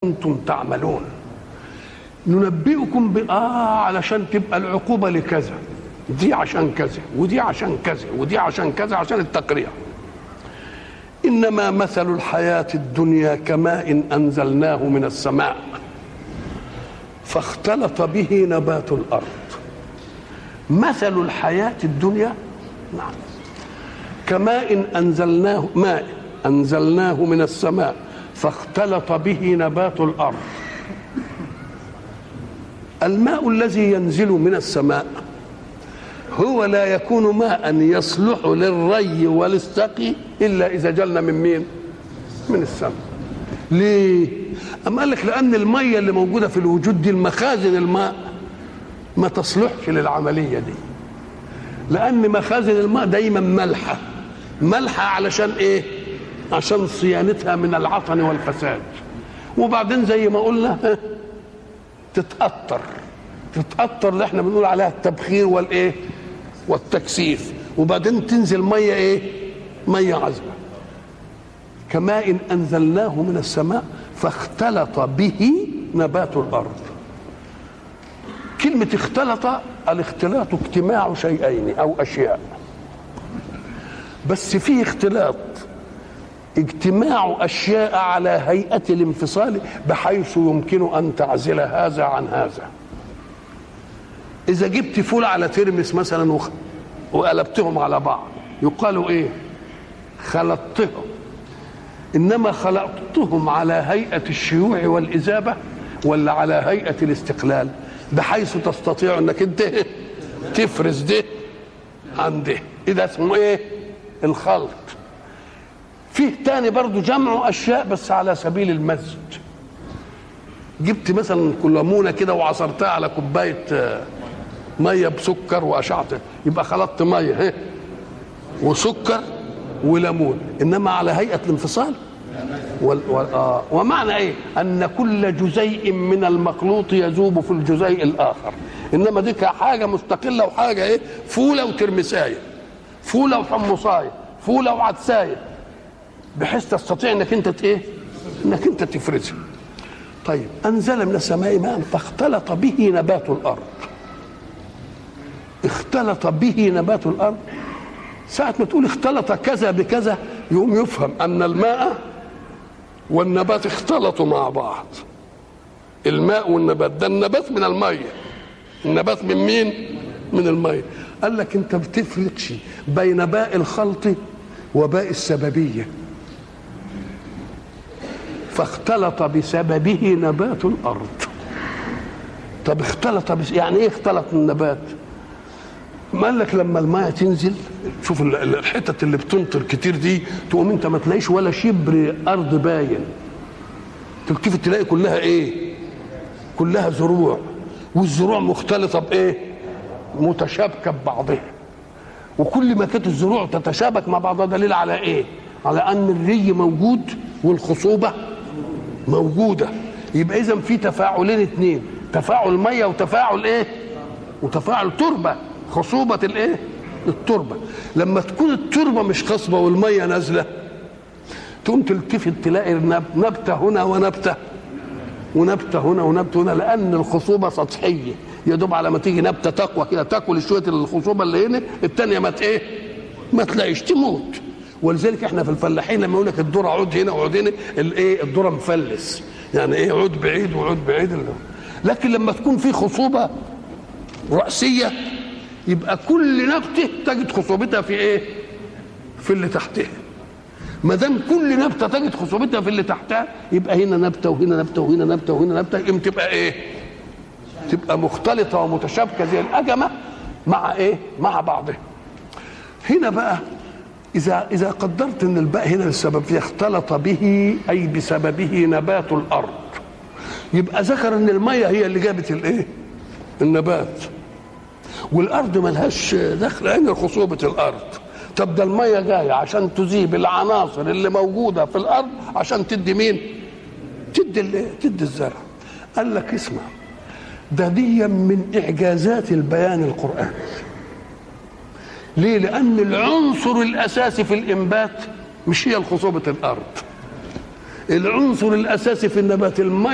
كنتم تعملون ننبئكم ب آه علشان تبقى العقوبة لكذا دي عشان كذا ودي عشان كذا ودي عشان كذا عشان التقريع إنما مثل الحياة الدنيا كماء أنزلناه من السماء فاختلط به نبات الأرض مثل الحياة الدنيا نعم كماء أنزلناه ماء أنزلناه من السماء فاختلط به نبات الأرض الماء الذي ينزل من السماء هو لا يكون ماء يصلح للري والسقي إلا إذا جلنا من مين من السماء ليه أم قال لك لأن المية اللي موجودة في الوجود دي المخازن الماء ما تصلحش للعملية دي لأن مخازن الماء دايما ملحة ملحة علشان إيه عشان صيانتها من العطن والفساد وبعدين زي ما قلنا تتأثر تتأثر اللي احنا بنقول عليها التبخير والايه والتكثيف وبعدين تنزل ميه ايه ميه عذبه كماء انزلناه من السماء فاختلط به نبات الارض كلمه اختلط الاختلاط اجتماع شيئين او اشياء بس فيه اختلاط اجتماع اشياء على هيئه الانفصال بحيث يمكن ان تعزل هذا عن هذا اذا جبت فول على ترمس مثلا وخ... وقلبتهم على بعض يقال ايه خلطتهم انما خلطتهم على هيئه الشيوع والاذابه ولا على هيئه الاستقلال بحيث تستطيع انك انت تفرز ده عن ده اذا اسمه ايه الخلط فيه تاني برضو جمع اشياء بس على سبيل المزج جبت مثلا ليمونه كده وعصرتها على كوبايه ميه بسكر واشعت يبقى خلطت ميه وسكر وليمون انما على هيئه الانفصال وال وال آه ومعنى ايه ان كل جزيء من المخلوط يذوب في الجزيء الاخر انما دي حاجه مستقله وحاجه ايه فوله وترمسايه فوله وحمصايه فوله وعدسايه بحيث تستطيع انك انت ايه انك انت تفرزها طيب انزل من السماء ماء فاختلط به نبات الارض اختلط به نبات الارض ساعة ما تقول اختلط كذا بكذا يقوم يفهم ان الماء والنبات اختلطوا مع بعض الماء والنبات ده النبات من المية النبات من مين من المية قال لك انت بتفرقش بين باء الخلط وباء السببيه فاختلط بسببه نبات الارض طب اختلط بس يعني ايه اختلط النبات ما قال لك لما الماء تنزل شوف الحتت اللي بتمطر كتير دي تقوم انت ما تلاقيش ولا شبر ارض باين تلتفت تلاقي كلها ايه كلها زروع والزروع مختلطه بايه متشابكه ببعضها وكل ما كانت الزروع تتشابك مع بعضها دليل على ايه على ان الري موجود والخصوبه موجوده يبقى اذا في تفاعلين اثنين تفاعل ميه وتفاعل ايه وتفاعل تربه خصوبه الايه التربه لما تكون التربه مش خصبه والميه نازله تقوم تلتفت تلاقي نبته هنا ونبته ونبته هنا ونبته هنا لان الخصوبه سطحيه يا دوب على ما تيجي نبته تقوى كده تاكل شويه الخصوبه اللي هنا الثانيه ما ايه ما تلاقيش تموت ولذلك احنا في الفلاحين لما يقول لك الذره عود هنا وعود هنا الايه الذره مفلس يعني ايه عود بعيد وعود بعيد لكن لما تكون في خصوبه راسيه يبقى كل نبته تجد خصوبتها في ايه؟ في اللي تحتها ما دام كل نبته تجد خصوبتها في اللي تحتها يبقى هنا نبته وهنا نبته وهنا نبته وهنا نبته يبقى تبقى ايه؟ تبقى مختلطه ومتشابكه زي الاجمه مع ايه؟ مع بعضها هنا بقى إذا إذا قدرت أن الباء هنا للسبب اختلط به أي بسببه نبات الأرض يبقى ذكر أن المية هي اللي جابت الإيه؟ النبات والأرض ملهاش دخل أين خصوبة الأرض طب ده المية جاية عشان تذيب العناصر اللي موجودة في الأرض عشان تدي مين؟ تدي تدي الزرع قال لك اسمع ده دي من إعجازات البيان القرآني ليه؟ لأن العنصر الأساسي في الإنبات مش هي خصوبة الأرض العنصر الأساسي في النبات المية